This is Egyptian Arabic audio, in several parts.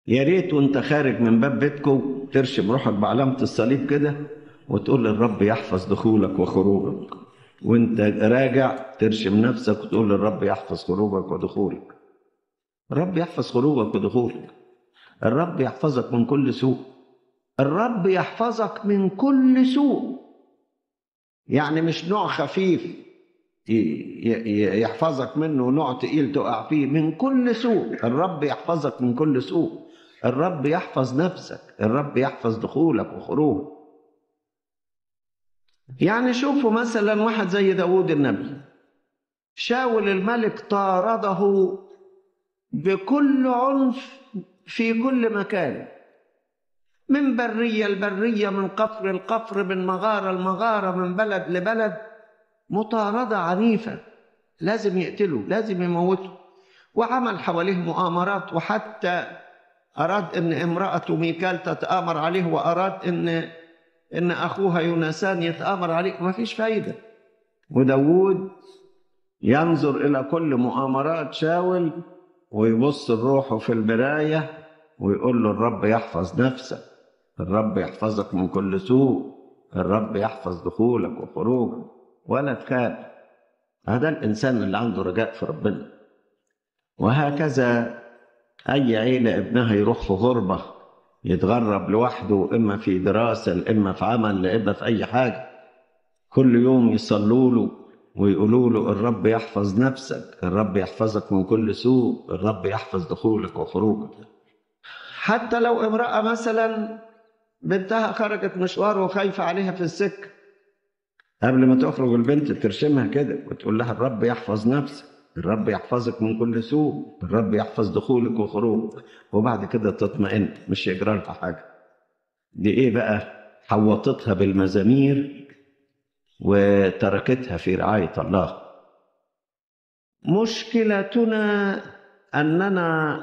يا ريت وانت خارج من باب بيتكم ترشم روحك بعلامة الصليب كده وتقول للرب يحفظ دخولك وخروجك وانت راجع ترشم نفسك وتقول للرب يحفظ خروجك ودخولك الرب يحفظ خروجك ودخولك الرب يحفظك من كل سوء الرب يحفظك من كل سوء يعني مش نوع خفيف ي- ي- يحفظك منه نوع تقيل تقع فيه من كل سوء الرب يحفظك من كل سوء الرب يحفظ نفسك الرب يحفظ دخولك وخروجك يعني شوفوا مثلا واحد زي داود النبي شاول الملك طارده بكل عنف في كل مكان من برية لبرية من قفر لقفر من مغارة لمغارة من بلد لبلد مطاردة عنيفة لازم يقتله لازم يموته وعمل حواليه مؤامرات وحتى أراد أن امرأته ميكال تتآمر عليه وأراد أن أن أخوها يونسان يتآمر عليه ما فيش فايدة وداود ينظر إلى كل مؤامرات شاول ويبص لروحه في المراية ويقول له الرب يحفظ نفسك الرب يحفظك من كل سوء الرب يحفظ دخولك وخروجك ولا تخاف هذا الإنسان اللي عنده رجاء في ربنا وهكذا أي عيلة ابنها يروح في غربة يتغرب لوحده إما في دراسة إما في عمل إما في أي حاجة كل يوم يصلوا له ويقولوا له الرب يحفظ نفسك الرب يحفظك من كل سوء الرب يحفظ دخولك وخروجك حتى لو امرأة مثلا بنتها خرجت مشوار وخايفة عليها في السكة قبل ما تخرج البنت ترشمها كده وتقول لها الرب يحفظ نفسك الرب يحفظك من كل سوء الرب يحفظ دخولك وخروجك وبعد كده تطمئن مش يجرى لها حاجة دي ايه بقى حوطتها بالمزامير وتركتها في رعاية الله مشكلتنا أننا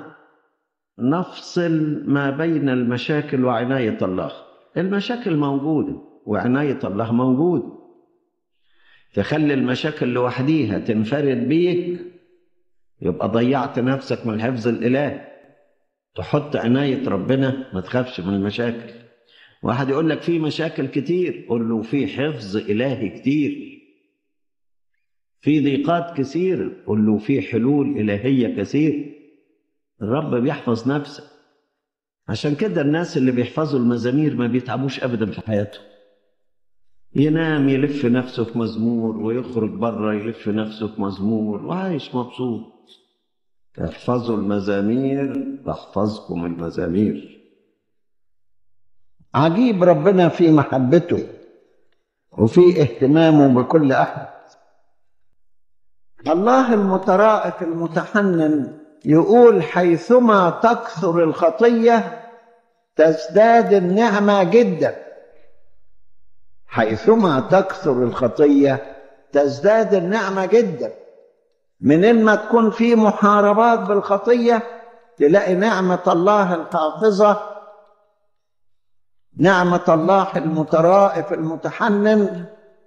نفصل ما بين المشاكل وعناية الله المشاكل موجودة وعناية الله موجودة تخلي المشاكل لوحديها تنفرد بيك يبقى ضيعت نفسك من حفظ الإله تحط عناية ربنا ما تخافش من المشاكل واحد يقول لك في مشاكل كتير قول له في حفظ إلهي كتير في ضيقات كثيرة قول له في حلول إلهية كثير الرب بيحفظ نفسه عشان كده الناس اللي بيحفظوا المزامير ما بيتعبوش أبدا في حياتهم ينام يلف نفسه في مزمور ويخرج بره يلف نفسه في مزمور وعايش مبسوط احفظوا المزامير تحفظكم المزامير عجيب ربنا في محبته وفي اهتمامه بكل احد الله المترائف المتحنن يقول حيثما تكثر الخطيه تزداد النعمه جدا حيثما تكثر الخطيه تزداد النعمه جدا منين ما تكون في محاربات بالخطيه تلاقي نعمه الله الحافظه نعمة الله المترائف المتحنن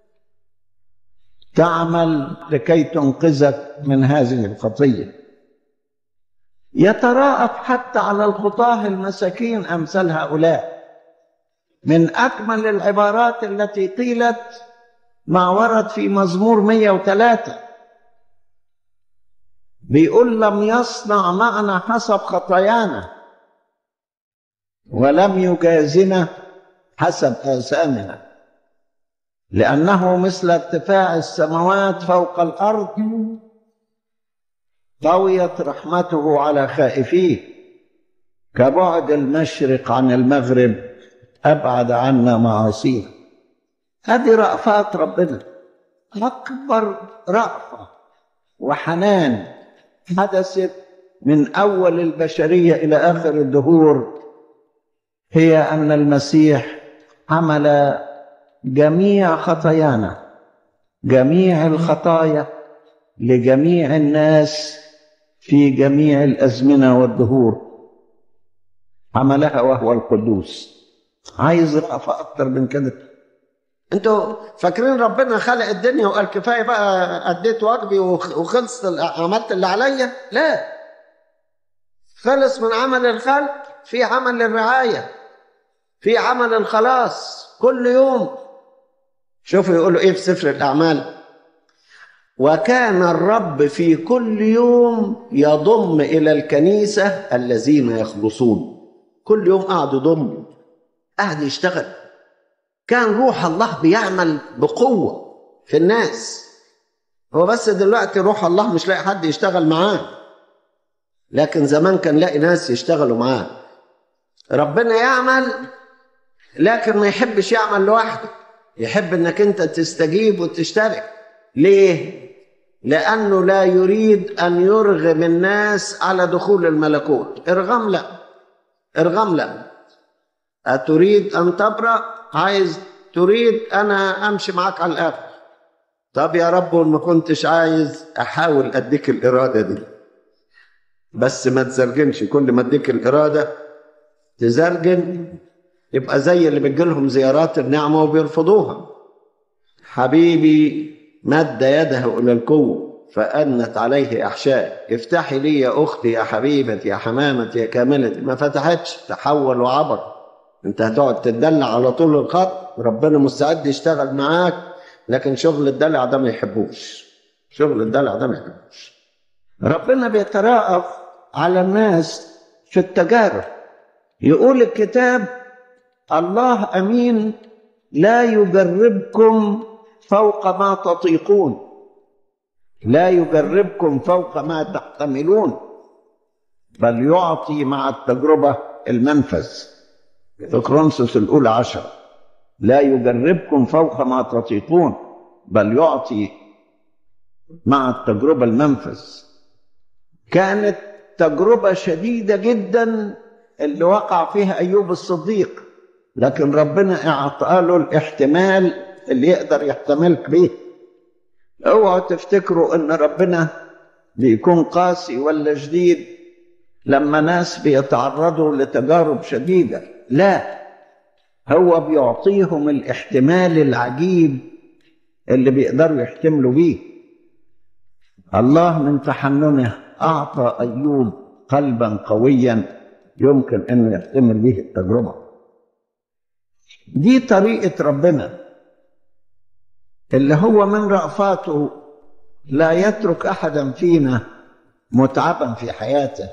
تعمل لكي تنقذك من هذه الخطية يتراءف حتى على الخطاة المساكين أمثال هؤلاء من أكمل العبارات التي قيلت ما ورد في مزمور 103 بيقول لم يصنع معنا حسب خطايانا ولم يجازنا حسب آثامنا لأنه مثل ارتفاع السماوات فوق الأرض طويت رحمته على خائفيه كبعد المشرق عن المغرب أبعد عنا معاصيه هذه رأفات ربنا أكبر رأفة وحنان حدثت من أول البشرية إلى آخر الدهور هي ان المسيح حمل جميع خطايانا جميع الخطايا لجميع الناس في جميع الازمنه والدهور حملها وهو القدوس عايز رأفة اكتر من كده انتوا فاكرين ربنا خلق الدنيا وقال كفايه بقى اديت واجبي وخلصت عملت اللي عليا لا خلص من عمل الخلق في عمل الرعاية في عمل الخلاص كل يوم شوفوا يقولوا ايه في سفر الأعمال وكان الرب في كل يوم يضم إلى الكنيسة الذين يخلصون كل يوم قعد يضم قعد يشتغل كان روح الله بيعمل بقوة في الناس هو بس دلوقتي روح الله مش لاقي حد يشتغل معاه لكن زمان كان لاقي ناس يشتغلوا معاه ربنا يعمل لكن ما يحبش يعمل لوحده يحب انك انت تستجيب وتشترك ليه لانه لا يريد ان يرغم الناس على دخول الملكوت ارغم لا ارغم لا اتريد ان تبرأ عايز تريد انا امشي معاك على الاخر طب يا رب وما كنتش عايز احاول اديك الاراده دي بس ما تزرجنش كل ما اديك الاراده تزرجن يبقى زي اللي بتجيلهم زيارات النعمه وبيرفضوها حبيبي مد يده الى القوه فأنت عليه أحشاء افتحي لي يا أختي يا حبيبتي يا حمامتي يا كاملتي ما فتحتش تحول وعبر انت هتقعد تدلع على طول الخط ربنا مستعد يشتغل معاك لكن شغل الدلع ده ما يحبوش شغل الدلع ده ما يحبوش ربنا بيتراءف على الناس في التجارب يقول الكتاب الله امين لا يجربكم فوق ما تطيقون لا يجربكم فوق ما تحتملون بل يعطي مع التجربه المنفذ في كرونسوس الاولى عشر لا يجربكم فوق ما تطيقون بل يعطي مع التجربه المنفذ كانت تجربه شديده جدا اللي وقع فيها ايوب الصديق لكن ربنا اعطى له الاحتمال اللي يقدر يحتملك بيه اوعوا تفتكروا ان ربنا بيكون قاسي ولا شديد لما ناس بيتعرضوا لتجارب شديده لا هو بيعطيهم الاحتمال العجيب اللي بيقدروا يحتملوا بيه الله من تحننه اعطى ايوب قلبا قويا يمكن انه يحتمل به التجربه دي طريقه ربنا اللي هو من رأفاته لا يترك احدا فينا متعبا في حياته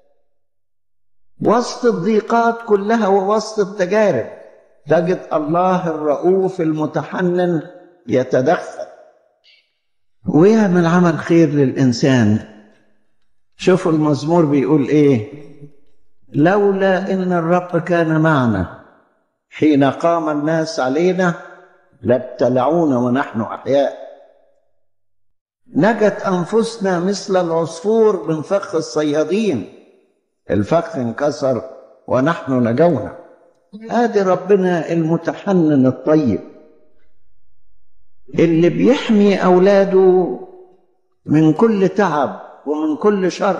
وسط الضيقات كلها ووسط التجارب تجد الله الرؤوف المتحنن يتدخل ويعمل عمل خير للإنسان شوفوا المزمور بيقول إيه لولا إن الرب كان معنا حين قام الناس علينا لابتلعونا ونحن أحياء نجت أنفسنا مثل العصفور من فخ الصيادين الفخ انكسر ونحن نجونا ادي ربنا المتحنن الطيب اللي بيحمي اولاده من كل تعب ومن كل شر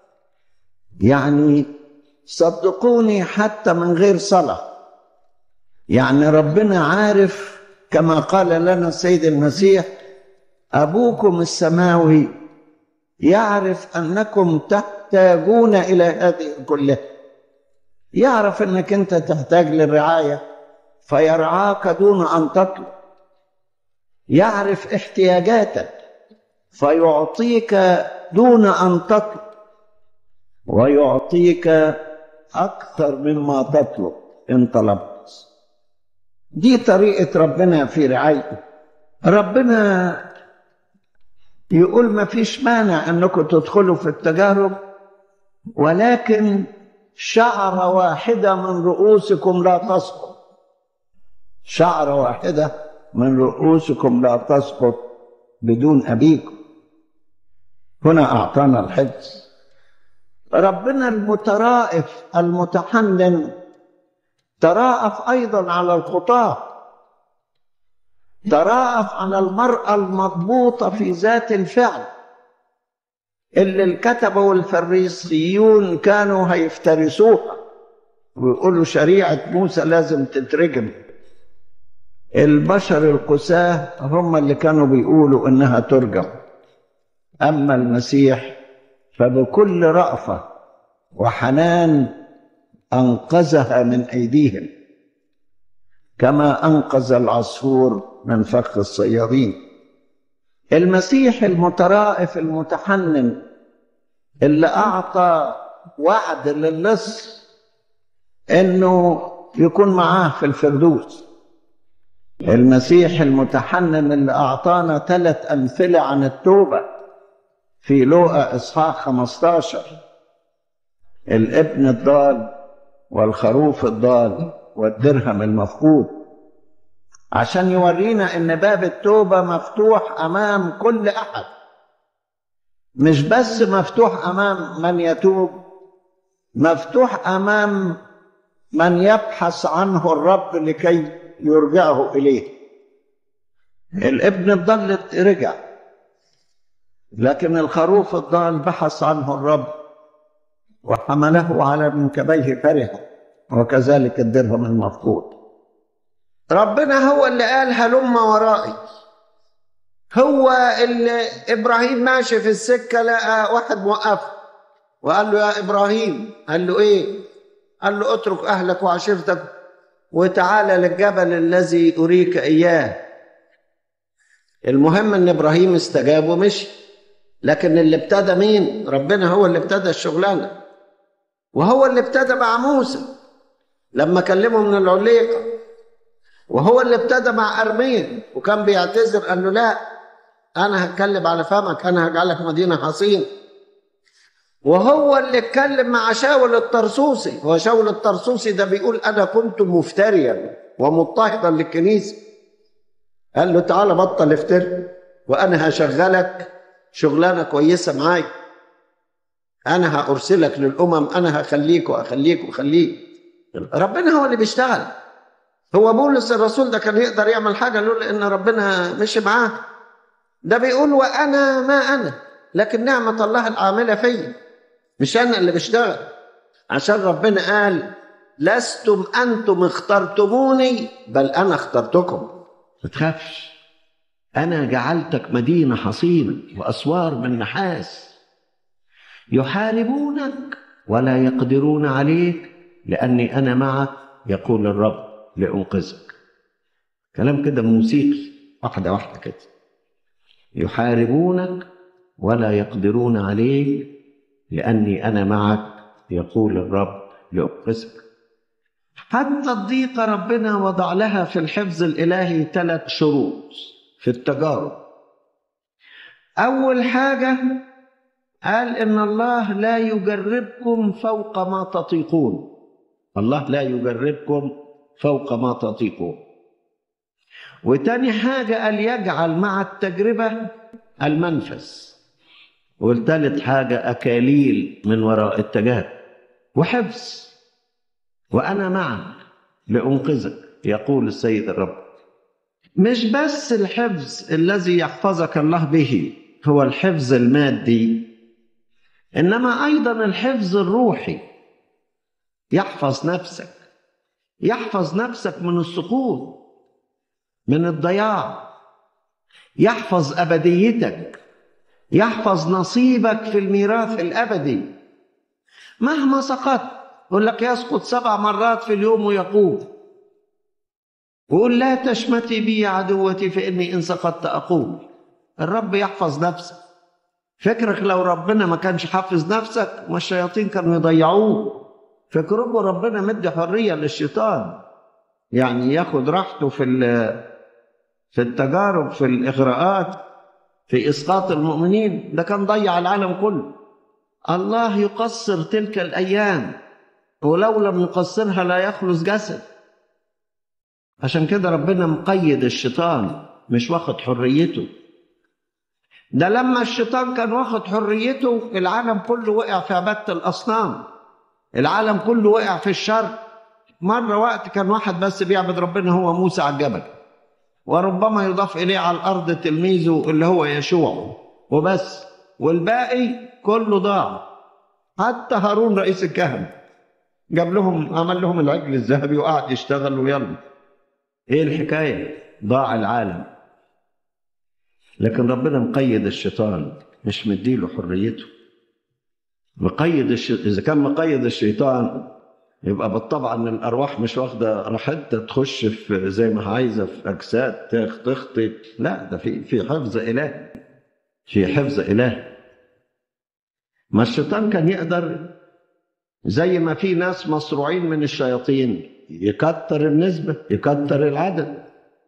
يعني صدقوني حتى من غير صلاه يعني ربنا عارف كما قال لنا السيد المسيح ابوكم السماوي يعرف انكم تحتاجون الى هذه كلها يعرف انك انت تحتاج للرعايه فيرعاك دون ان تطلب يعرف احتياجاتك فيعطيك دون ان تطلب ويعطيك اكثر مما تطلب ان طلبت دي طريقه ربنا في رعايته ربنا يقول ما فيش مانع انكم تدخلوا في التجارب ولكن شعرة واحدة من رؤوسكم لا تسقط شعرة واحدة من رؤوسكم لا تسقط بدون أبيكم هنا أعطانا الحفظ ربنا المترائف المتحنن تراءف أيضا على الخطاة تراءف على المرأة المضبوطة في ذات الفعل اللي الكتبة والفريسيون كانوا هيفترسوها ويقولوا شريعة موسى لازم تترجم البشر القساة هم اللي كانوا بيقولوا انها ترجم اما المسيح فبكل رأفة وحنان انقذها من ايديهم كما انقذ العصفور من فخ الصيادين المسيح المترائف المتحنن اللي اعطى وعد للص انه يكون معاه في الفردوس المسيح المتحنن اللي اعطانا ثلاث امثله عن التوبه في لوقا اصحاح 15 الابن الضال والخروف الضال والدرهم المفقود عشان يورينا ان باب التوبه مفتوح امام كل احد مش بس مفتوح امام من يتوب مفتوح امام من يبحث عنه الرب لكي يرجعه اليه الابن الضال رجع لكن الخروف الضال بحث عنه الرب وحمله على منكبيه فرحا وكذلك الدرهم المفقود ربنا هو اللي قال هلم ورائي هو اللي ابراهيم ماشي في السكه لقى واحد موقفه وقال له يا ابراهيم قال له ايه قال له اترك اهلك وعشيرتك وتعالى للجبل الذي اريك اياه المهم ان ابراهيم استجاب ومشي لكن اللي ابتدى مين ربنا هو اللي ابتدى الشغلانه وهو اللي ابتدى مع موسى لما كلمه من العليقه وهو اللي ابتدى مع ارميا وكان بيعتذر قال له لا انا هتكلم على فمك انا هجعلك مدينه حصين وهو اللي اتكلم مع شاول الطرسوسي هو شاول الطرسوسي ده بيقول انا كنت مفتريا ومضطهدا للكنيسه قال له تعالى بطل افتر وانا هشغلك شغلانه كويسه معايا انا هارسلك للامم انا هخليك واخليك واخليك ربنا هو اللي بيشتغل هو بولس الرسول ده كان يقدر يعمل حاجه لولا ان ربنا مشي معاه ده بيقول وانا ما انا لكن نعمه الله العامله فيا مش انا اللي بشتغل عشان ربنا قال لستم انتم اخترتموني بل انا اخترتكم ما تخافش انا جعلتك مدينه حصينه واسوار من نحاس يحاربونك ولا يقدرون عليك لاني انا معك يقول الرب لانقذك كلام كده موسيقي واحده واحده كده يحاربونك ولا يقدرون عليك لاني انا معك يقول الرب لانقذك حتى الضيقة ربنا وضع لها في الحفظ الإلهي ثلاث شروط في التجارب أول حاجة قال إن الله لا يجربكم فوق ما تطيقون الله لا يجربكم فوق ما تطيقون وتاني حاجة قال يجعل مع التجربة المنفذ والتالت حاجة أكاليل من وراء التجارب وحفظ وأنا معك لأنقذك يقول السيد الرب مش بس الحفظ الذي يحفظك الله به هو الحفظ المادي إنما أيضا الحفظ الروحي يحفظ نفسك يحفظ نفسك من السقوط من الضياع يحفظ أبديتك يحفظ نصيبك في الميراث الأبدي مهما سقطت يقول لك يسقط سبع مرات في اليوم ويقوم وقول لا تشمتي بي يا عدوتي فإني إن سقطت أقوم الرب يحفظ نفسك فكرك لو ربنا ما كانش حافظ نفسك والشياطين كانوا يضيعوه فكركم ربنا مدي حرية للشيطان يعني ياخد راحته في في التجارب في الإغراءات في إسقاط المؤمنين ده كان ضيع العالم كله الله يقصر تلك الأيام ولو لم يقصرها لا يخلص جسد عشان كده ربنا مقيد الشيطان مش واخد حريته ده لما الشيطان كان واخد حريته العالم كله وقع في عبادة الأصنام العالم كله وقع في الشر مرة وقت كان واحد بس بيعبد ربنا هو موسى على الجبل وربما يضاف إليه على الأرض تلميذه اللي هو يشوع وبس والباقي كله ضاع حتى هارون رئيس الكهنة جاب لهم عمل لهم العجل الذهبي وقعد يشتغل ويلا ايه الحكايه ضاع العالم لكن ربنا مقيد الشيطان مش مديله حريته مقيد الش... اذا كان مقيد الشيطان يبقى بالطبع ان الارواح مش واخده راحتها تخش في زي ما عايزه في اجساد تخ- تخطي لا ده في في حفظ الهي في حفظ الهي ما الشيطان كان يقدر زي ما في ناس مصروعين من الشياطين يكتر النسبه يكتر العدد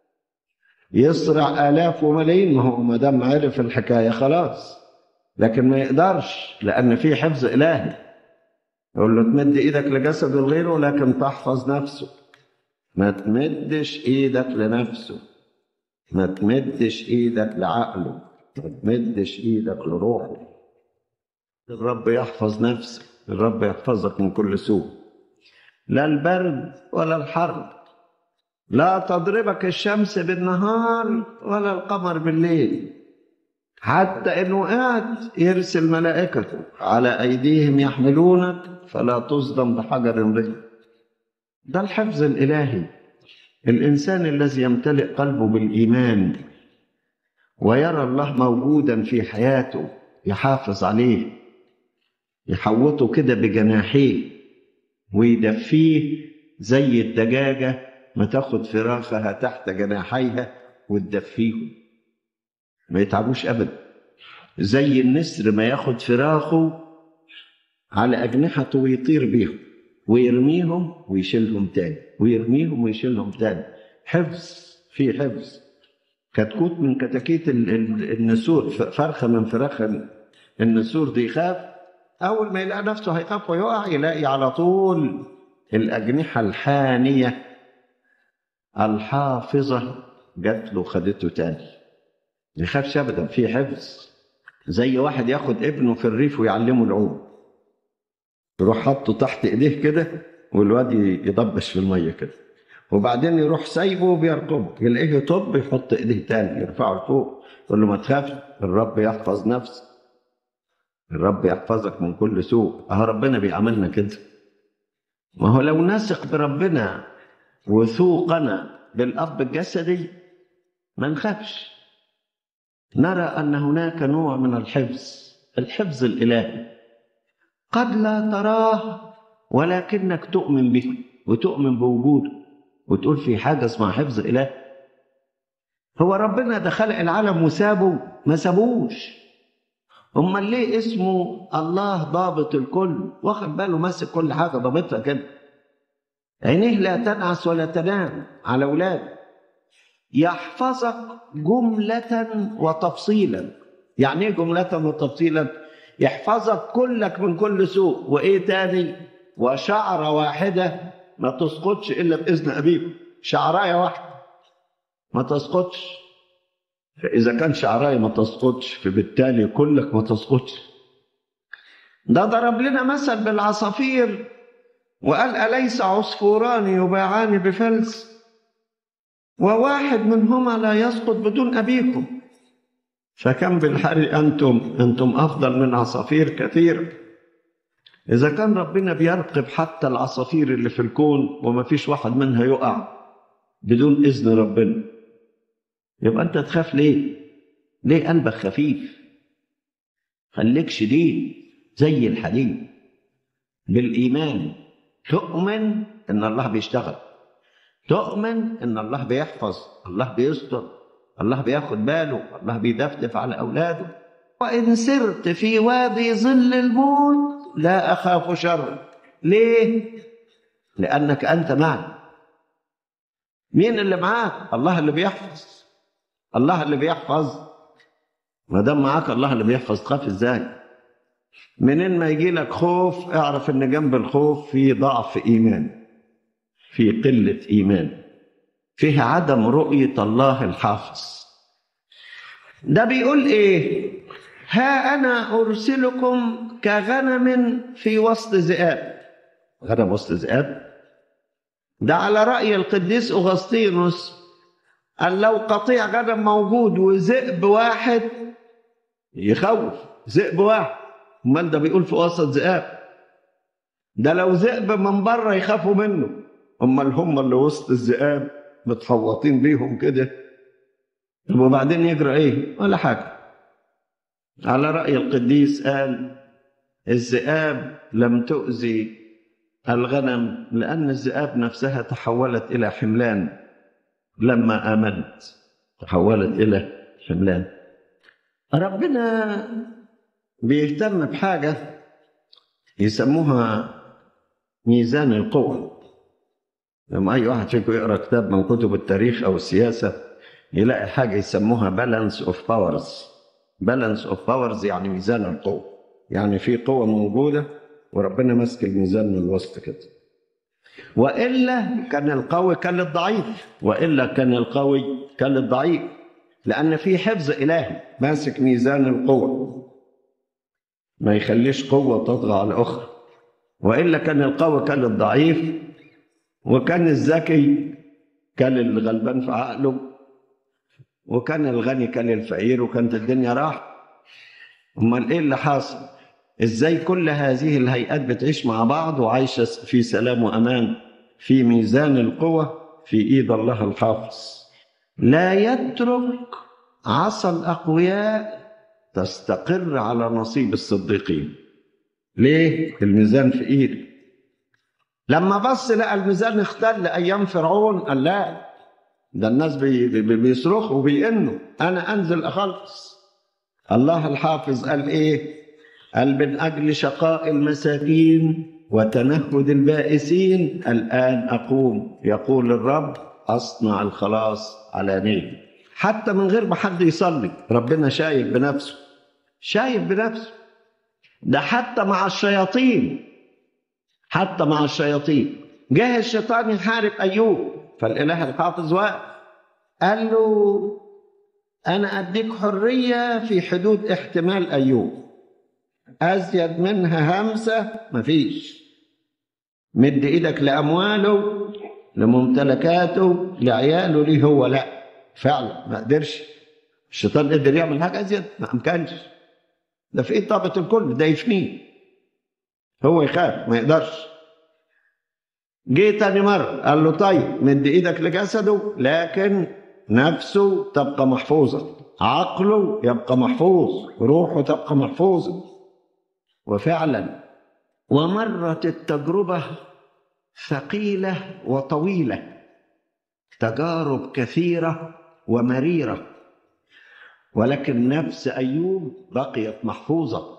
يسرع آلاف وملايين ما هو ما دام عرف الحكاية خلاص لكن ما يقدرش لأن في حفظ إلهي يقول له تمد إيدك لجسد غيره لكن تحفظ نفسه ما تمدش إيدك لنفسه ما تمدش إيدك لعقله ما تمدش إيدك لروحه الرب يحفظ نفسك الرب يحفظك من كل سوء لا البرد ولا الحر لا تضربك الشمس بالنهار ولا القمر بالليل حتى إن وقعت يرسل ملائكته على أيديهم يحملونك فلا تصدم بحجر رجل ده الحفظ الإلهي الإنسان الذي يمتلئ قلبه بالإيمان ويرى الله موجودا في حياته يحافظ عليه يحوطه كده بجناحيه ويدفيه زي الدجاجة ما تاخد فراخها تحت جناحيها وتدفيهم ما يتعبوش أبدا زي النسر ما ياخد فراخه على أجنحته ويطير بيهم ويرميهم ويشيلهم تاني ويرميهم ويشيلهم تاني حفظ في حفظ كتكوت من كتاكيت ال- ال- النسور ف- فرخة من فراخ النسور دي يخاف أول ما يلاقي نفسه هيخاف ويقع يلاقي على طول الأجنحة الحانية الحافظة جات له خدته تاني ما يخافش أبدا في حفظ زي واحد ياخد ابنه في الريف ويعلمه العوم يروح حاطه تحت ايديه كده والواد يضبش في الميه كده وبعدين يروح سايبه وبيركبه يلاقيه يطب يحط ايديه تاني يرفعه لفوق يقول له ما تخافش الرب يحفظ نفسك الرب يحفظك من كل سوء اه ربنا بيعاملنا كده ما هو لو نثق بربنا وثوقنا بالاب الجسدي ما نخافش نرى ان هناك نوع من الحفظ الحفظ الالهي قد لا تراه ولكنك تؤمن به وتؤمن بوجوده وتقول في حاجه اسمها حفظ اله هو ربنا ده خلق العالم وسابه ما سابوش امال ليه اسمه الله ضابط الكل واخد باله ماسك كل حاجه ضابطها كده عينيه لا تنعس ولا تنام على اولاده يحفظك جملة وتفصيلا يعني ايه جملة وتفصيلا يحفظك كلك من كل سوء وايه تاني وشعرة واحدة ما تسقطش الا باذن ابيكم شعرايه واحدة ما تسقطش فاذا كان شعرايه ما تسقطش فبالتالي كلك ما تسقطش ده ضرب لنا مثل بالعصافير وقال أليس عصفوران يباعان بفلس وواحد منهما لا يسقط بدون أبيكم فكم بالحر أنتم أنتم أفضل من عصافير كثير إذا كان ربنا بيرقب حتى العصافير اللي في الكون وما فيش واحد منها يقع بدون إذن ربنا يبقى أنت تخاف ليه؟ ليه قلبك خفيف؟ خليك شديد زي الحديد بالإيمان تؤمن إن الله بيشتغل تؤمن إن الله بيحفظ الله بيستر الله بياخد باله الله بيدفدف على أولاده وإن سرت في وادي ظل الموت لا أخاف شر ليه؟ لأنك أنت معي مين اللي معاك؟ الله اللي بيحفظ الله اللي بيحفظ ما دام معاك الله اللي بيحفظ تخاف ازاي؟ منين ما يجي لك خوف اعرف ان جنب الخوف في ضعف ايمان في قله ايمان فيه عدم رؤيه الله الحافظ ده بيقول ايه ها انا ارسلكم كغنم في وسط ذئاب غنم وسط ذئاب ده على راي القديس اغسطينوس قال لو قطيع غنم موجود وذئب واحد يخوف ذئب واحد امال ده بيقول في وسط ذئاب ده لو ذئب من بره يخافوا منه امال هم اللي وسط الذئاب متحوطين بيهم كده وبعدين يجرى ايه ولا حاجه على راي القديس قال الذئاب لم تؤذي الغنم لأن الذئاب نفسها تحولت إلى حملان لما آمنت تحولت إلى حملان ربنا بيهتم بحاجة يسموها ميزان القوة لما أي واحد فيكم يقرأ كتاب من كتب التاريخ أو السياسة يلاقي حاجة يسموها بالانس اوف باورز بالانس اوف باورز يعني ميزان القوة يعني في قوة موجودة وربنا ماسك الميزان من الوسط كده وإلا كان القوي كان للضعيف وإلا كان القوي كان للضعيف لأن في حفظ إلهي ماسك ميزان القوة ما يخليش قوة تطغى على أخرى وإلا كان القوي كان للضعيف وكان الذكي كان الغلبان في عقله وكان الغني كان الفقير وكانت الدنيا راح امال ايه اللي حاصل ازاي كل هذه الهيئات بتعيش مع بعض وعايشه في سلام وامان في ميزان القوه في ايد الله الحافظ لا يترك عصا الاقوياء تستقر على نصيب الصديقين ليه الميزان في ايده لما بص لقى الميزان اختل ايام فرعون قال لا ده الناس بي بي بيصرخوا وبيئنوا انا انزل اخلص الله الحافظ قال ايه قال من اجل شقاء المساكين وتنهد البائسين الان اقوم يقول الرب اصنع الخلاص على نيل حتى من غير ما حد يصلي ربنا شايف بنفسه شايف بنفسه ده حتى مع الشياطين حتى مع الشياطين جه الشيطان يحارب ايوب فالاله الحافظ واقف قال له انا اديك حريه في حدود احتمال ايوب ازيد منها همسه مفيش مد ايدك لامواله لممتلكاته لعياله ليه هو لا فعلا ما قدرش الشيطان قدر يعمل حاجه ازيد ما امكنش ده في ايد طاقه الكل ده يفنيه هو يخاف ما يقدرش جه تاني مرة قال له طيب مد ايدك لجسده لكن نفسه تبقى محفوظة عقله يبقى محفوظ روحه تبقى محفوظة وفعلا ومرت التجربة ثقيلة وطويلة تجارب كثيرة ومريرة ولكن نفس أيوب بقيت محفوظة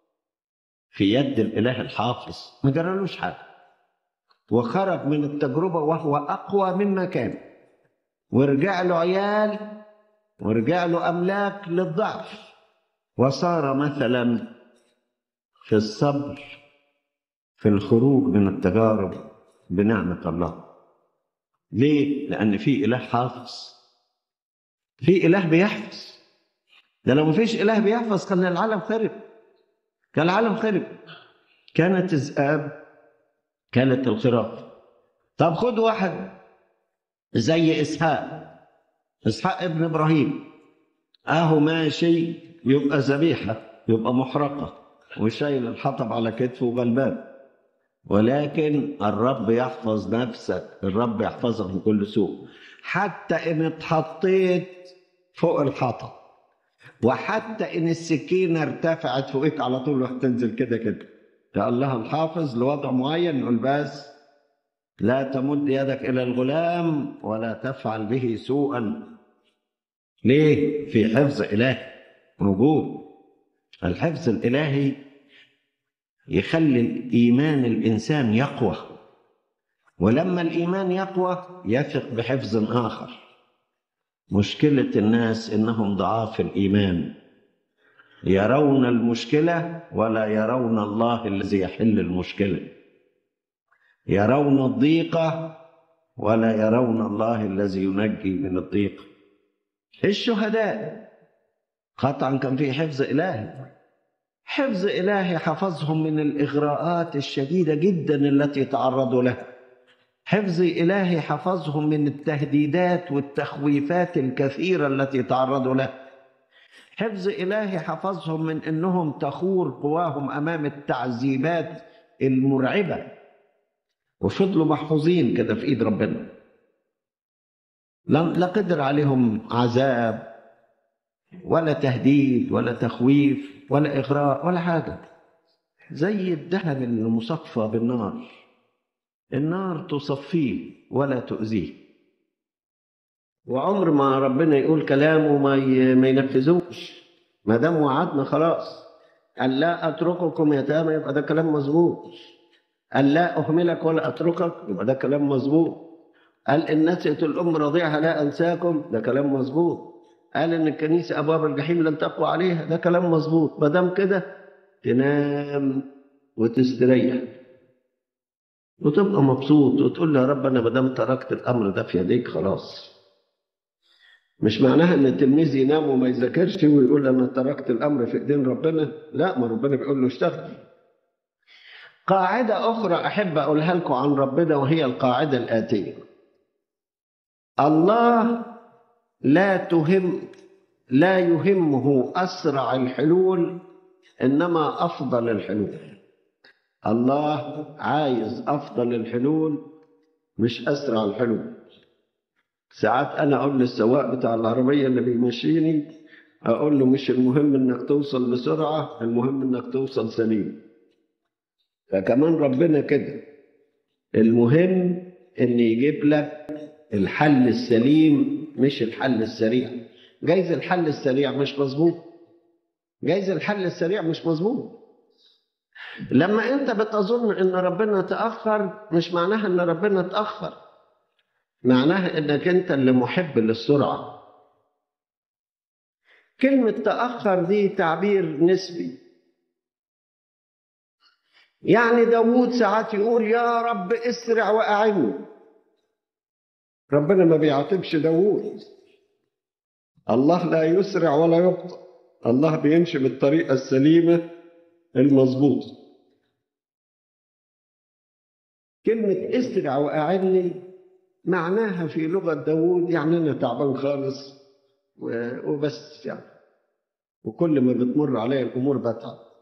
في يد الإله الحافظ ما جرالوش حاجة وخرج من التجربة وهو أقوى مما كان ورجع له عيال ورجع له أملاك للضعف وصار مثلا في الصبر في الخروج من التجارب بنعمة الله ليه؟ لأن في إله حافظ في إله بيحفظ ده لو مفيش إله بيحفظ كان العالم خرب كان العالم خرب كانت الذئاب كانت الخراف طب خد واحد زي اسحاق اسحاق ابن ابراهيم اهو ماشي يبقى ذبيحه يبقى محرقه وشايل الحطب على كتفه وغلبان ولكن الرب يحفظ نفسك الرب يحفظك من كل سوء حتى ان اتحطيت فوق الحطب وحتى ان السكينه ارتفعت فوقك على طول وهتنزل كده كده يا الله الحافظ لوضع معين يقول بس لا تمد يدك الى الغلام ولا تفعل به سوءا ليه في حفظ الهي موجود الحفظ الالهي يخلي الايمان الانسان يقوى ولما الايمان يقوى يثق بحفظ اخر مشكله الناس انهم ضعاف الايمان يرون المشكله ولا يرون الله الذي يحل المشكله يرون الضيقه ولا يرون الله الذي ينجي من الضيقه الشهداء قطعا كان في حفظ الهي حفظ الهي حفظهم من الاغراءات الشديده جدا التي تعرضوا لها حفظ الهي حفظهم من التهديدات والتخويفات الكثيره التي تعرضوا لها حفظ الهي حفظهم من انهم تخور قواهم امام التعذيبات المرعبه وفضلوا محفوظين كده في ايد ربنا لا قدر عليهم عذاب ولا تهديد ولا تخويف ولا اغراء ولا حاجه زي الذهب المصفى بالنار النار تصفيه ولا تؤذيه وعمر ما ربنا يقول كلامه ما ي- ما ينفذوش ما دام وعدنا خلاص قال لا اترككم يتامى يبقى ده كلام مظبوط قال لا اهملك ولا اتركك يبقى ده كلام مظبوط قال ان نسيت الام رضيعها لا انساكم ده كلام مظبوط قال ان الكنيسه ابواب الجحيم لن تقوى عليها ده كلام مظبوط ما دام كده تنام وتستريح وتبقى مبسوط وتقول له يا رب انا ما دام تركت الامر ده في يديك خلاص مش معناها ان التلميذ ينام وما يذاكرش ويقول انا تركت الامر في ايدين ربنا لا ما ربنا بيقول له اشتغل قاعده اخرى احب اقولها لكم عن ربنا وهي القاعده الاتيه الله لا تهم لا يهمه اسرع الحلول انما افضل الحلول الله عايز افضل الحلول مش اسرع الحلول ساعات انا اقول للسواق بتاع العربيه اللي بيمشيني اقول له مش المهم انك توصل بسرعه المهم انك توصل سليم فكمان ربنا كده المهم ان يجيب لك الحل السليم مش الحل السريع جايز الحل السريع مش مظبوط جايز الحل السريع مش مظبوط لما انت بتظن ان ربنا تاخر مش معناها ان ربنا تاخر معناها انك انت اللي محب للسرعه كلمه تاخر دي تعبير نسبي يعني داوود ساعات يقول يا رب اسرع واعني ربنا ما بيعاتبش داوود الله لا يسرع ولا يبطئ الله بيمشي بالطريقه السليمه المظبوطه كلمه اسرع واعني معناها في لغه داوود يعني انا تعبان خالص و- وبس يعني وكل ما بتمر علي الامور بتعب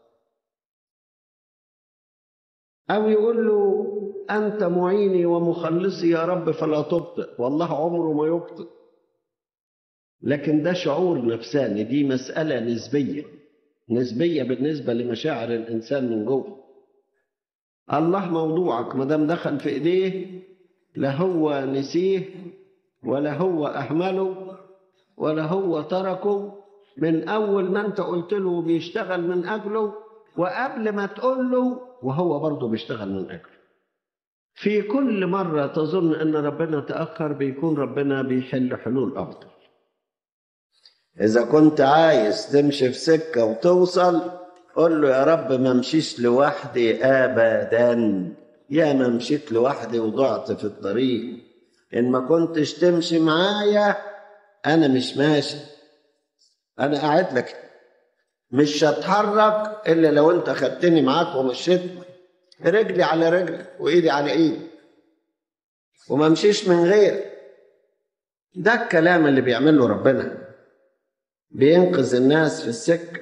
أو يقول له أنت معيني ومخلصي يا رب فلا تبطئ والله عمره ما يبطئ لكن ده شعور نفساني دي مسألة نسبية نسبية بالنسبة لمشاعر الإنسان من جوه الله موضوعك ما دام دخل في إيديه لا هو نسيه ولا هو أهمله ولا هو تركه من أول ما أنت قلت له بيشتغل من أجله وقبل ما تقول له وهو برضه بيشتغل من أجله في كل مرة تظن أن ربنا تأخر بيكون ربنا بيحل حلول أفضل إذا كنت عايز تمشي في سكة وتوصل قول له يا رب ما امشيش لوحدي أبدا يا ما مشيت لوحدي وضعت في الطريق إن ما كنتش تمشي معايا أنا مش ماشي أنا قاعد لك مش هتحرك إلا لو أنت خدتني معاك ومشيت رجلي على رجلك وإيدي على إيدي وما امشيش من غير ده الكلام اللي بيعمله ربنا بينقذ الناس في السكة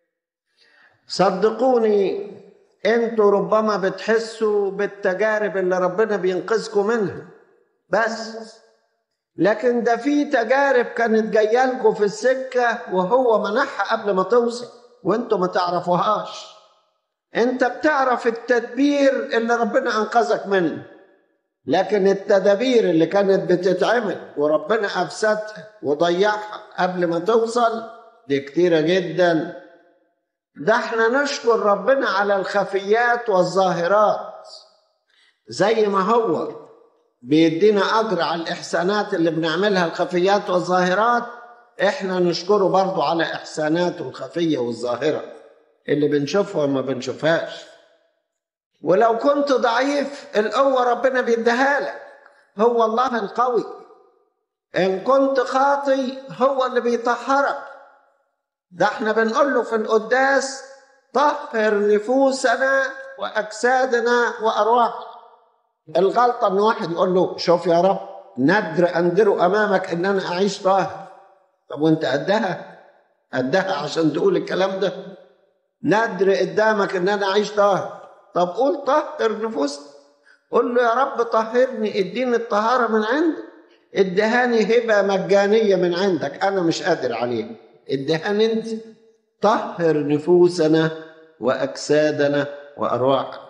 صدقوني انتوا ربما بتحسوا بالتجارب اللي ربنا بينقذكم منها بس لكن ده في تجارب كانت جايه لكم في السكه وهو منحها قبل ما توصل وانتوا ما تعرفوهاش انت بتعرف التدبير اللي ربنا انقذك منه لكن التدابير اللي كانت بتتعمل وربنا افسدها وضيعها قبل ما توصل دي كتيره جدا ده احنا نشكر ربنا على الخفيات والظاهرات زي ما هو بيدينا اجر على الاحسانات اللي بنعملها الخفيات والظاهرات احنا نشكره برضو على احساناته الخفيه والظاهره اللي بنشوفها وما بنشوفهاش ولو كنت ضعيف القوه ربنا بيديها لك هو الله القوي ان كنت خاطي هو اللي بيطهرك ده احنا بنقول له في القداس طهر نفوسنا واجسادنا وارواحنا الغلطه ان واحد يقول له شوف يا رب ندر اندر امامك ان انا اعيش طاهر طب وانت قدها قدها عشان تقول الكلام ده ندر قدامك ان انا اعيش طاهر طب قول طهر نفوسنا قول له يا رب طهرني اديني الطهاره من عندك ادهاني هبه مجانيه من عندك انا مش قادر عليها ادهاني انت طهر نفوسنا واجسادنا وارواحنا